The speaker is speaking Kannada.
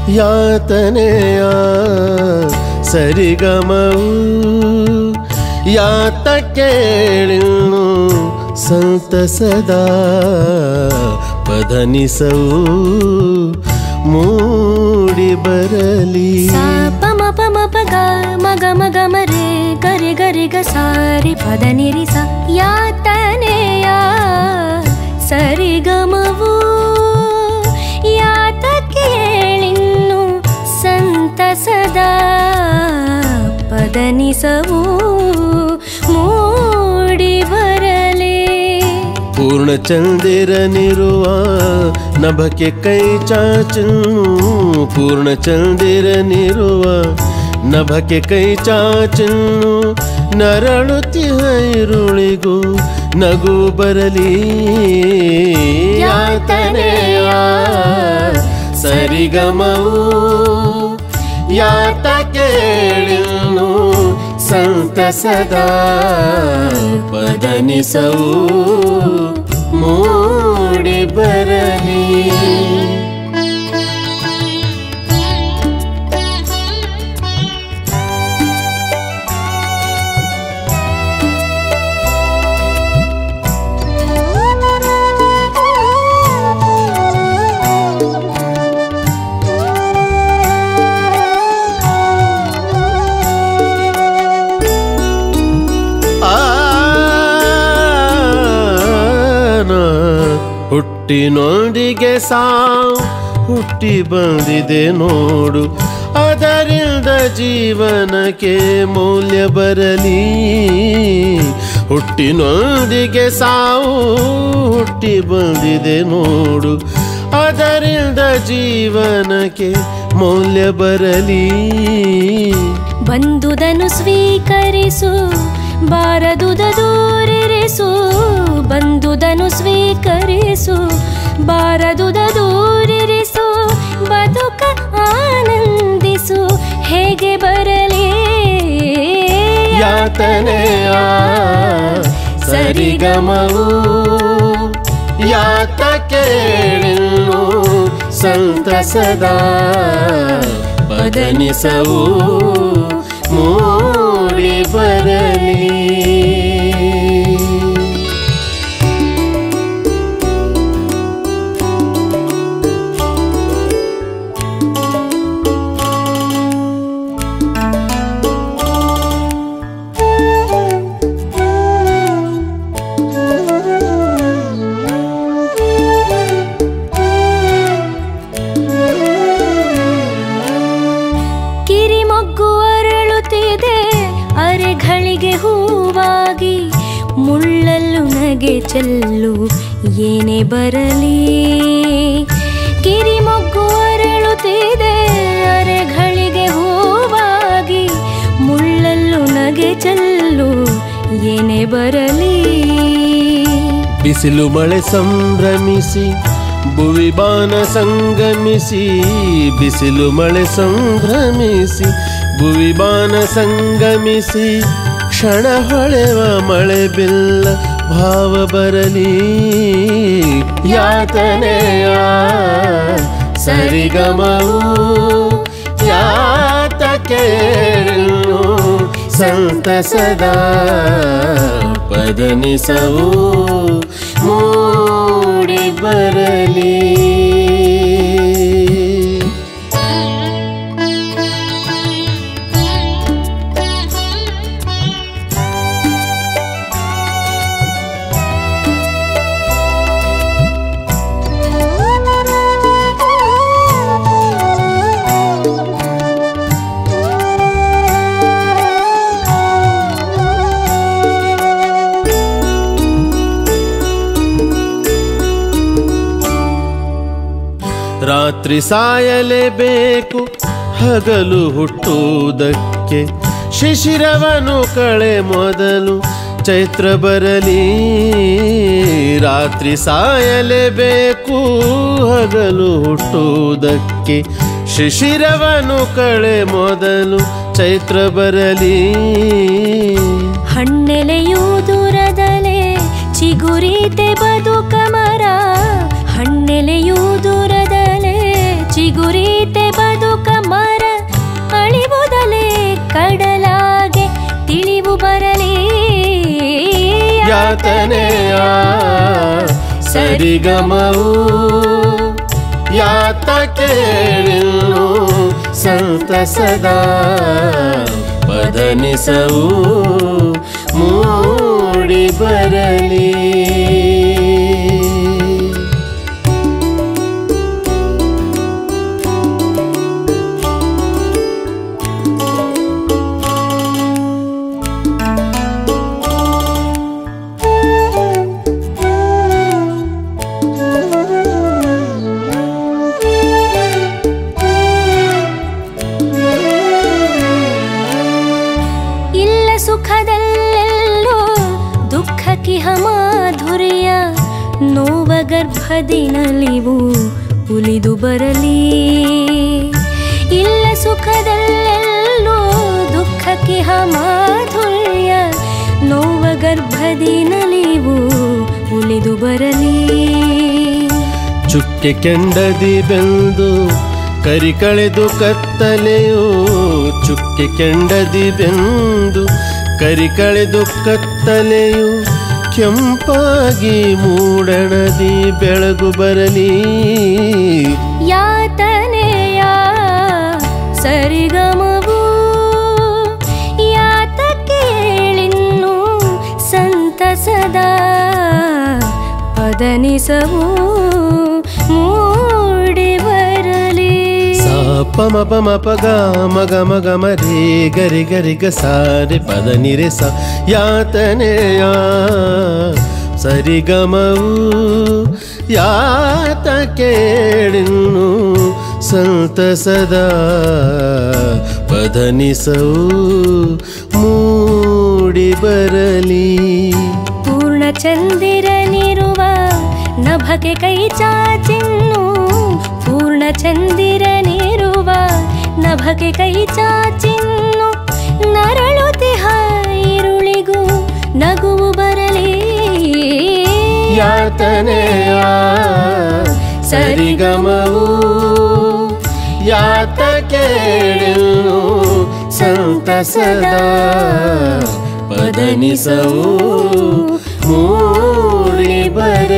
ಯಾತನೆಯ ಸರಿಗಮವು ಯಾತ ಕೇಳಿನು ಸಂತಸದ ಪದನಿಸವು ಮೂಡಿ ಬರಲಿ ಸಾ ಪ ಮ ಪ ಮ ಪ ಗ ಮ ಗ ಮ ಗ ಮ ರೇ ಗರಿ ಗರಿ ಗ ಸಾರಿ ಪದ ನಿರಿ ಸ ಯಾತನೆಯ ಸರಿಗಮವು ಯಾತ ಕೇಳಿನ್ನು ಸಂತಸದ ಪದನಿಸವು ಮೂಡಿ ಬರಲೇ ಪೂರ್ಣಚಂದಿರನಿರುವ ನಭಕ್ಕೆ ಕೈ ಚಾಚು ಪೂರ್ಣಚಂದಿರನಿರುವ ನಭಕ್ಕೆ ಕೈ ಚಾಚು ನರಳುತ್ತಿಹ ಇರುಳಿಗೂ ನಗು ಬರಲಿ ಯಾತನೆಯ ಸರಿಗಮವು ಯಾತ ಕೇಳಿನು ಸಂತಸದ ಪದನಿಸವು ಮೂಡಿ ಬರಲಿ ಆನ ಹುಟ್ಟಿನೊಂದಿಗೆ ಸಾವು ಹುಟ್ಟಿ ಬಂದಿದೆ ನೋಡು ಅದರಿಂದ ಜೀವನಕ್ಕೆ ಮೌಲ್ಯ ಬರಲಿ ಹುಟ್ಟಿನೊಂದಿಗೆ ಸಾವು ಹುಟ್ಟಿ ಬಂದಿದೆ ನೋಡು ಅದರಿಂದ ಜೀವನಕ್ಕೆ ಮೌಲ್ಯ ಬರಲಿ ಬಂದುದನು ಸ್ವೀಕರಿಸು ಬಾರದುದ ದೂರಿರಿಸು ಬಂದುದನು ಸ್ವೀಕರಿಸು ಬಾರದುದ ದೂರಿರಿಸು ಬದುಕ ಆನಂದಿಸು ಹೇಗೆ ಬರಲಿ ಯಾತನೆಯ ಸರಿಗಮವು ಯಾತ ಕೇಳಿನು ಸಂತಸದ ಪದನಿಸವು ಮೂಡಿ ಬರಲಿ ಕಿರಿಮೊಗ್ಗು ಅರಳುತ್ತಿದೆ ಅರೆಗಳಿಗೆ ಹೂವಾಗಿ ಮುಳ್ಳಲ್ಲು ನಗೆ ಚೆಲ್ಲು ಏನೇ ಬರಲಿ ಕಿರಿಮೊಗ್ಗು ಅರಳುತ್ತಿದೆ ಅರೆಗಳಿಗೆ ಹೂವಾಗಿ ಮುಳ್ಳಲ್ಲು ನಗೆ ಚೆಲ್ಲು ಏನೇ ಬರಲಿ ಬಿಸಿಲು ಮಳೆ ಸಂಭ್ರಮಿಸಿ ಭುವಿ ಬಾನ ಸಂಗಮಿಸಿ ಬಿಸಿಲು ಮಳೆ ಸಂಭ್ರಮಿಸಿ ಭುವಿ ಬಾನ ಸಂಗಮಿಸಿ ಕ್ಷಣ ಹೊಳೆವ ಮಳೆ ಬಿಲ್ಲ ಭಾವ ಬರಲಿ ಯಾತನೆಯ ಸರಿಗಮವು ಯಾತ ಕೇಳು ಸಂತಸದ ಪದನಿಸವು ಮೂಡಿ ಬರಲಿ ರಾತ್ರಿ ಸಾಯಲೇಬೇಕು ಹಗಲು ಹುಟ್ಟುವುದಕ್ಕೆ ಶಿಶಿರವನು ಕಳೆ ಮೊದಲು ಚೈತ್ರ ಬರಲಿ ರಾತ್ರಿ ಸಾಯಲೇಬೇಕು ಹಗಲು ಹುಟ್ಟುವುದಕ್ಕೆ ಶಿಶಿರವನು ಕಳೆ ಮೊದಲು ಚೈತ್ರ ಬರಲಿ ಹಣ್ಣೆಲೆಯೂ ದೂರದಲೆ ಚಿಗುರೀತೆ ಬದುಕ ಮರ ಹಣ್ಣೆಲೆಯೂ ದೂರದಲೆ ಚಿಗುರೀತೆ ಬದುಕ ಯಾತನೆಯ ಸರಿಗಮವು ಯಾತ ಕೇಳಿನ್ನು ಸಂತಸದ ಪದನಿಸವು ಮೂಡಿ ಬರಲಿ ಇಲ್ಲ ಸುಖದಲ್ಲೆಲ್ಲೋ ದುಃಖಕ್ಕಿಹ ಮಾಧುರ್ಯ ನೋವ ಗರ್ಭದಿ ನಲಿವು ಉಲಿದು ಬರಲಿ ಇಲ್ಲ ಸುಖದಲ್ಲೆಲ್ಲೋ ದುಃಖಕ್ಕಿಹ ಮಾಧುರ್ಯ ನೋವ ಗರ್ಭದಿ ನಲಿವು ಉಲಿದು ಬರಲಿ ಚುಕ್ಕೆ ಕೆಂಡದಿ ಬೆಂದು ಕರಿ ಕಳೆದು ಕತ್ತಲೆಯು ಚುಕ್ಕೆ ಕೆಂಡದಿ ಬೆಂದು ಕರಿ ಕಳೆದು ಕತ್ತಲೆಯು ಕೆಂಪಾಗಿ ಮೂಡಣದಿ ಬೆಳಗು ಬರಲಿ ಯಾತನೆಯ ಸರಿಗಮವು ಯಾತ ಕೇಳಿನ್ನು ಸಂತಸದ ಪದನಿಸವು ಮೂಡಿ ಬರಲಿ ಪಮ ಪಮ ಪಗ ಮಗ ಮಗ ಮರಿ ಗರಿ ಗರಿ ಗ ಸಾರಿ ಪದ ನಿರೆ ಸ ಯಾತನೆಯ ಸರಿಗಮವು ಯಾತ ಕೇಳಿನ್ನು ಸಂತಸದ ಪದನಿಸವು ಮೂಡಿ ಬರಲಿ ಪೂರ್ಣ ಚಂದಿರನಿರುವ ನಭಕ್ಕೆ ಕೈ ಚಾಚಿನ್ನು ಪೂರ್ಣ ಚಂದಿರನಿರುವ ನಭಕ್ಕೆ ಕೈ ಚಾಚಿನ್ನು ನರಳುತಿಹ ಇರುಳಿಗೂ ನಗುವು ಬರಲಿ ಯಾತನೆಯ ಸರಿಗಮವು ಯಾತ ಕೇಳಿನ್ನು ಸಂತಸದ ಪದನಿಸವು ಮೂಡಿ ಬರಲಿ